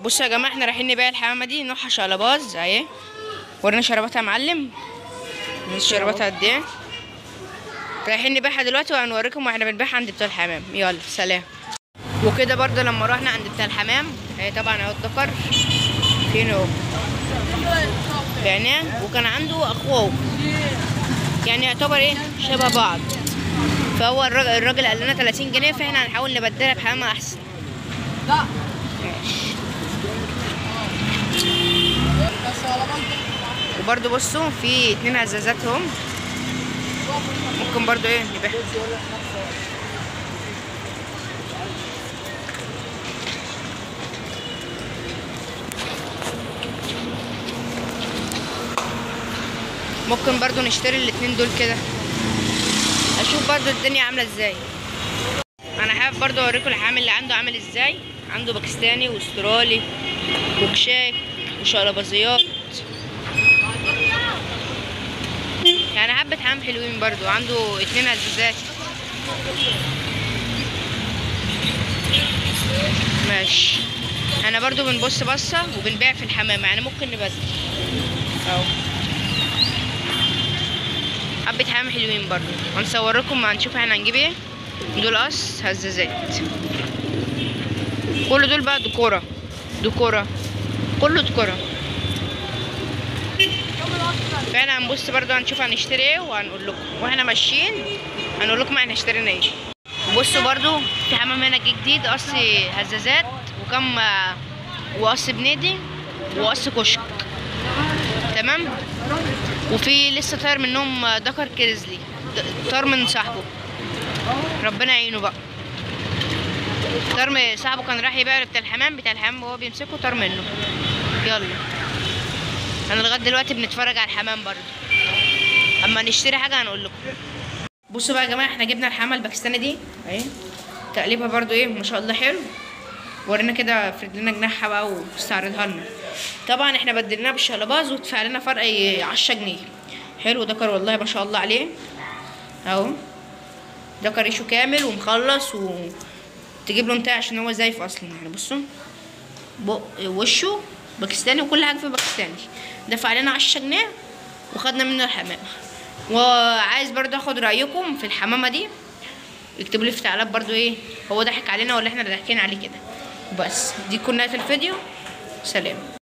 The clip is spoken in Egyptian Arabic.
بصوا يا جماعه احنا رايحين نبيع الحمامه دي نوعها شقلباز اهي ورينا شرباتها يا معلم بص شرباتها قد ايه رايحين نبيعها دلوقتي وهنوريكم واحنا بنبيعها عند بتوع الحمام يلا سلام وكده برضه لما رحنا عند بتاع الحمام اهي طبعا اهو الذكر فين اهو بعناه وكان عنده اخوه يعني يعتبر ايه شبه بعض فهو الراجل, الراجل قال لنا 30 جنيه فاحنا هنحاول نبدلها بحمامه احسن ماشي وبرضه بصوا في اتنين هزازات هم ممكن برضه ايه نبيعهم ممكن برضو نشتري الاتنين دول كده اشوف برضو الدنيا عامله ازاي انا حابب برضو اوريكم الحامل اللي عنده عامل ازاي عنده باكستاني واسترالي وكشاك وشقلباظيات يعني حبة حمام حلوين برضو عنده اتنين هزازات ماشي انا برضو بنبص بصة وبنبيع في الحمام يعني ممكن نبدل اهو حبة حمام حلوين برضو هنصور لكم هنشوف احنا هنجيب ايه دول قص هزازات كل دول بقى ديكورة ديكورة كله ديكورة فاحنا هنبص برضو هنشوف هنشتري ايه وهنقول لكم واحنا ماشيين هنقول لكم احنا اشترينا ايه بصوا برضو في حمام هنا جه جديد قص هزازات وكم وقص بنادي وقص كشك تمام وفي لسه طاير منهم دكر كريزلي د- طار من صاحبه ربنا يعينه بقى طار من صاحبه كان راح يبيع بتاع الحمام بتاع الحمام وهو بيمسكه طار منه يلا انا لغايه دلوقتي بنتفرج على الحمام برضه اما نشتري حاجه هنقول لكم بصوا بقى يا جماعه احنا جبنا الحمامه الباكستاني دي اهي تقليبها برضو ايه ما شاء الله حلو ورينا كده فرد لنا جناحها بقى واستعرضها لنا طبعا احنا بدلناها بالشقلباز ودفع لنا فرق ايه 10 جنيه حلو دكر والله ما شاء الله عليه اهو دكر ريشه كامل ومخلص وتجيب له انتهى عشان هو زايف اصلا يعني بصوا بق وشه باكستاني وكل حاجه فيه باكستاني دفع لنا 10 جنيه وخدنا منه الحمامه وعايز برضه اخد رايكم في الحمامه دي اكتبوا لي في التعليقات برضو ايه هو ضحك علينا ولا احنا اللي ضاحكين عليه كده بس دي كل نهايه الفيديو سلام